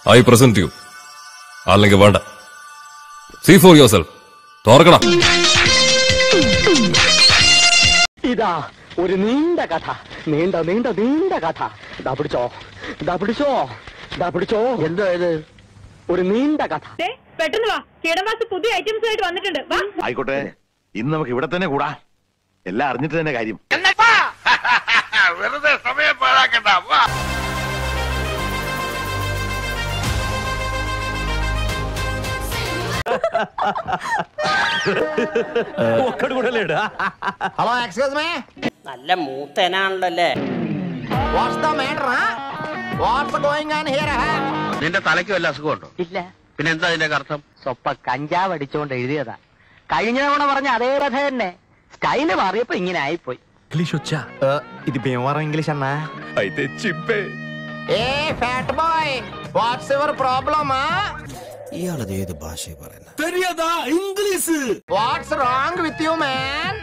I present you അല്ലെങ്കിൽ വേണ്ട see for yourself തോർക്കണം ഇതാ ഒരു നീണ്ട കഥ നീണ്ട നീണ്ട നീണ്ട കഥ ദാ പിടിച്ചോ ദാ പിടിച്ചോ ദാ പിടിച്ചോ എന്തോ ഇത് ഒരു നീണ്ട കഥ ദേ, പെട്ടെന്ന് വാ കീടമാസ് പുതിയ ഐറ്റംസ് ആയിട്ട് വന്നിട്ടുണ്ട് വാ ആയിക്കോട്ടെ ഇന്ന് നമുക്ക് ഇവിടെ തന്നെ കൂടാ എല്ലാം അറിഞ്ഞിട്ട് തന്നെ കാര്യം വെറുതെ സമയം പാഴാക്കണ്ട വാ ഹലോ എക്സ്ക്യൂസ് മീ നല്ല മൂത്തനാണല്ലോ അല്ലേ what's the matter what's going on here നിന്റെ തലയ്ക്ക് വല്ല അസുഖമുണ്ടോ ഇല്ല പിന്നെ എന്താ അതിന്റെ അർത്ഥം സ്വപ്പ കഞ്ചാവ് അടിച്ചോണ്ട് എഴുതിയതാ കഴിഞ്ഞ തവണ പറഞ്ഞ അതേ കഥ തന്നെ സ്റ്റൈല് മാറിയപ്പോ ഇങ്ങനെ ആയിപ്പോയി ഇത് ബേവാറ ഇംഗ്ലീഷ് അണ്ണാ అయితే చిప్పే a fat boy what's your problem ഇയാളത് ഏത് ഭാഷയെ പറയുന്നത് what's wrong with you man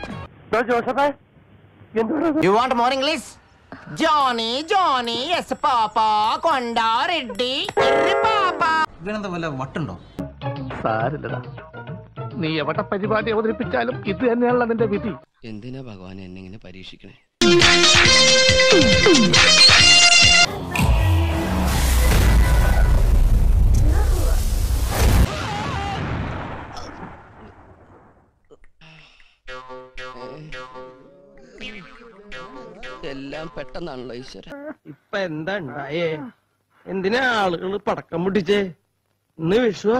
you want more English Johnny Johnny yes papa Konda Reddy പാപ്പ ഇവനെന്താ വല്ല വട്ടുണ്ടോ സാരില്ലടാ നീ എവിടെ പരിപാടി അവതരിപ്പിച്ചാലും ഇത് തന്നെയാണല്ലോ നിന്റെ വിധി എന്തിനാ ഭഗവാൻ എന്നെ ഇങ്ങനെ പരീക്ഷിക്കണേ എല്ലാം പെട്ടെന്നാണല്ലോ ഈശ്വര ഇപ്പൊ എന്താ ഉണ്ടായേ എന്തിനാ ആളുകൾ പടക്കം പൊട്ടിച്ചേ ഇന്ന് വിഷുവാ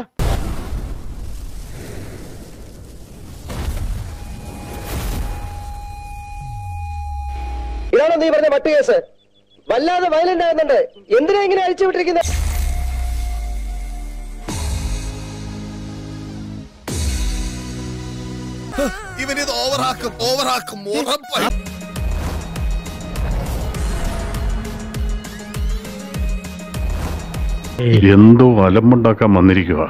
ഇതാണോ നീ പറഞ്ഞ മറ്റു കേസ് വല്ലാതെ വയലന്റ് ആകുന്നുണ്ട് എന്തിനാ ഇങ്ങനെ അഴിച്ചു വിട്ടിരിക്കുന്നത് ഇവനിത് ഓവറാക്കും ഓവറാക്കും ഉറപ്പായി എന്തോ അലമ്പുണ്ടാക്കാൻ വന്നിരിക്കുക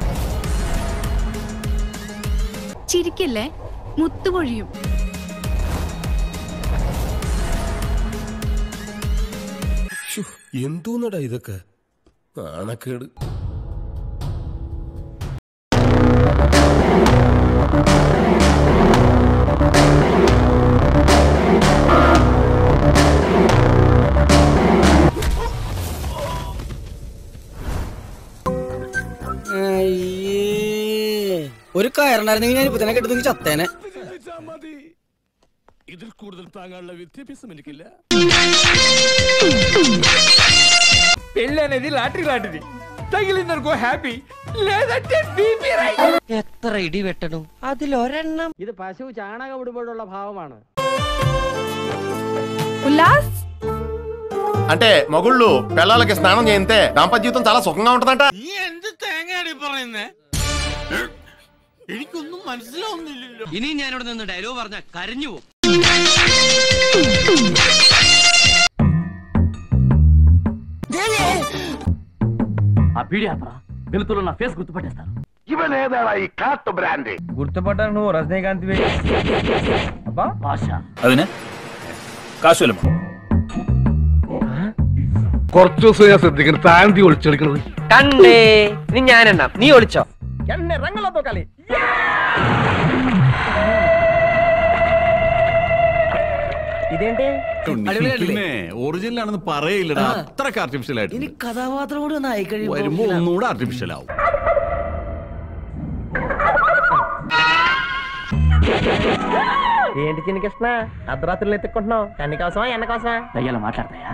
ചിരിക്കല്ലേ മുത്തുപൊഴിയും എന്തോന്നടാ ഇതൊക്കെ നാണക്കേട് ഒരു കയറുണ്ടായിരുന്നെങ്കിൽ ഞാൻ ഇപ്പൊ തന്നെ കെട്ടുന്നെങ്കിൽ ചത്തേനെ ഇതിൽ കൂടുതൽ താങ്ങാനുള്ള വിദ്യാഭ്യാസം എനിക്കില്ല పెళ్ళనేది లాటరీ లాటరీ తగిలిందనుకో హ్యాపీ లేదంటే బీపీ എത്ര ഇടി വെട്ടണം അതിലൊരെണ്ണം ഇത് പശു ചാണകം ഇടുമ്പോഴുള്ള ഭാവമാണ് ഉല്ലാസ് అంటే మగుళ్ళు పిల్లలకి స్నానం చేయితే దాంపత్య జీవితం చాలా సుఖంగా ఉంటదంట ഇനി ഞാനിവിടെ നിന്ന് ഡയലോഗ് പറഞ്ഞ കരഞ്ഞു പോകും ఆ పీడియాపరా వెలుతురు నా ఫేస్ గుర్తుపట్టేస్తారు ఇవన్ ఏదాడా ఈ కాట్ బ్రాండ్ గుర్తుపట్టాను నువ్వు రజనీకాంత్ అబ్బా భాష അതിന് കാശുവല്ലോ കുറച്ചു ദിവസം ഞാൻ ശ്രദ്ധിക്കണം താന്തി ഒളിച്ചെടുക്കണത് കണ്ടേ ഇനി ഞാനെണ്ണാം നീ ഒളിച്ചോ എന്നെ രംഗലത്തോ കളി ഇതേണ്ടേ പിന്നെ ഒറിജിനൽ ആണെന്ന് പറയില്ലടാ അത്രക്ക് ആർട്ടിഫിഷ്യൽ ആയിട്ട് കഥാപാത്രം കൂടി ഒന്ന് ആയി വരുമ്പോ ഒന്നുകൂടെ ആർട്ടിഫിഷ്യൽ ആവും ఏంటి చిన్న కృష్ణ అర్ధరాత్రులు ఎత్తుకుంటున్నావు కన్ని కోసమా ఎన్న కోసమా దయ్యాలు మాట్లాడతాయా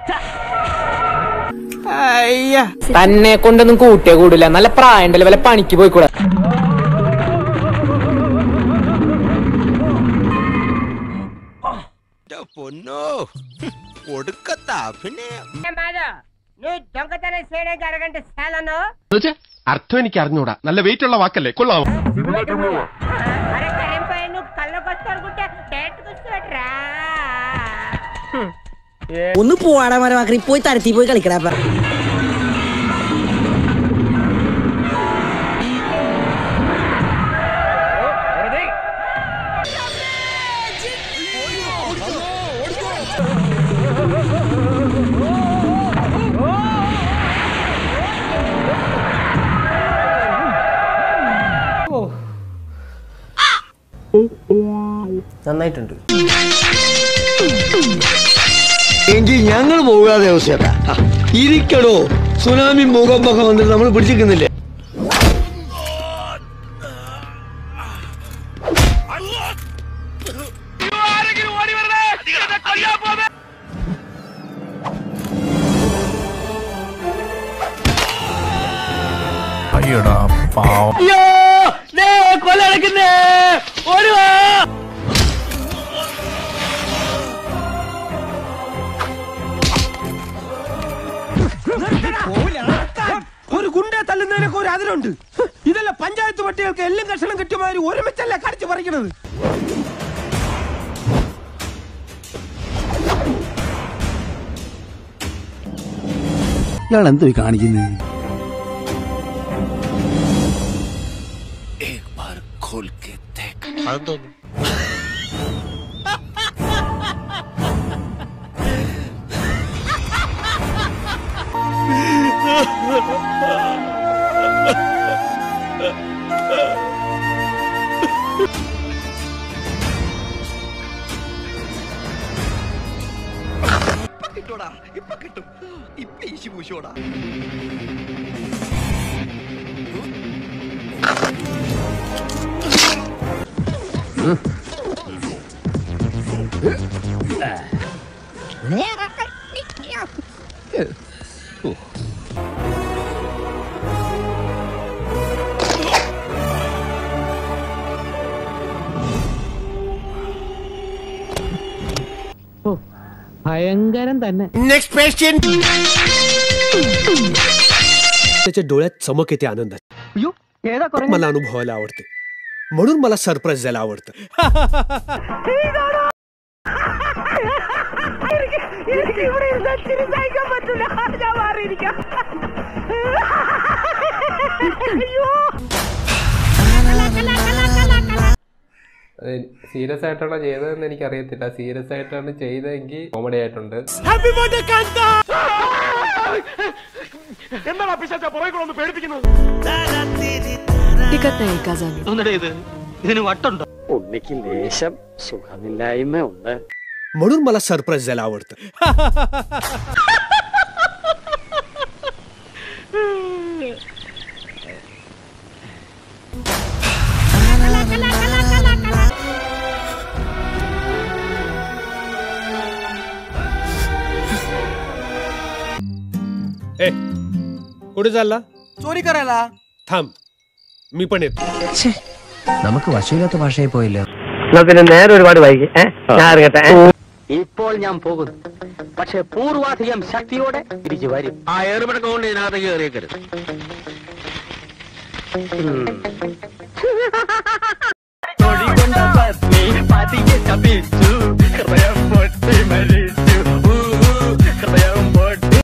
തന്നെ കൊണ്ടൊന്നും കൂട്ടിയേ കൂടില്ല നല്ല പ്രായണ്ടല്ലേ വല്ല പണിക്ക് പോയിക്കൂടെ പൊന്നോ ഒടുക്കത്ത അഭിനയം అర్థం എനിക്ക് അറിഞ്ഞൂടാ നല്ല വെയിറ്റ് ഉള്ള വാക്കല്ലേ കൊള്ളാമോ ഒന്ന് പോവാടാ മരമാക്കി പോയി തരത്തി പോയി കളിക്കടാ ఓ നന്നായിട്ടുണ്ട് എങ്കിൽ ഞങ്ങൾ പോകാതെ ദിവസേട്ടാ ഇരിക്കടോ സുനാമി ഭൂകമ്പൊക്കെ വന്നിട്ട് നമ്മൾ പിടിച്ചിരിക്കുന്നില്ലേ അയ്യോ ദേ കൊല നടക്കുന്നേ ഓടുവാ ഒരു ഗുണ്ട തല്ലുന്നതിനൊക്കെ ഒരു അതിലുണ്ട് ഇതല്ല പഞ്ചായത്ത് പട്ടികൾക്ക് എല്ലാം കഷണം കിട്ടിയമാതിരി ഒരുമിച്ചല്ല കടിച്ചു പറിക്കണത് ഇയാൾ എന്തോ കാണിക്കുന്നേ അതെന്തോന്നു ഭയങ്കരം തന്നെ നെക്സ്റ്റ് പേഷ്യന്റ് त्याच्या डोळ्यात चमक येते आनंदाची അയ്യോ ഏതാ കുറേ मला अनुभवायला आवडते म्हणून मला सरप्राईज द्यायला आवडतं എനിക്ക് ഇവിടെ ഇരുന്ന് ചിരി സഹിക്കാൻ പറ്റില്ല ഞാൻ മാറിയിരിക്കാം അയ്യോ സീരിയസ് ആയിട്ടാണോ ചെയ്തതെന്ന് എനിക്ക് അറിയത്തില്ല സീരിയസ് ആയിട്ടാണ് ചെയ്തതെങ്കിൽ കോമഡി ആയിട്ടുണ്ട് എന്താണ് പിശാച്ച പുറകെ ഒന്ന് പേടിപ്പിക്കുന്നത് ഇതിന് വട്ടുണ്ടോ ഉണ്ണിക്ക് ലേശം സുഖമില്ലായ്മ ഉണ്ട് म्हणून मला सरप्राईज द्यायला आवडतं ए कुठे चालला चोरी करायला थांब मी पण येतो നമുക്ക് വശമില്ലാത്ത ഭാഷയായി പോയില്ല എന്നാ പിന്നെ നേരെ ഒരുപാട് വൈകി ഏ? ഞാൻ ഇറങ്ങട്ടെ ഇപ്പോൾ ഞാൻ പോകുന്നു പക്ഷെ പൂർവാധികം ശക്തിയോടെ തിരിച്ചു വരും ആ ഏറുപടക്കം കൊണ്ട് ഇതിനകത്തേക്ക് കയറിയേക്കരുത് ഉം.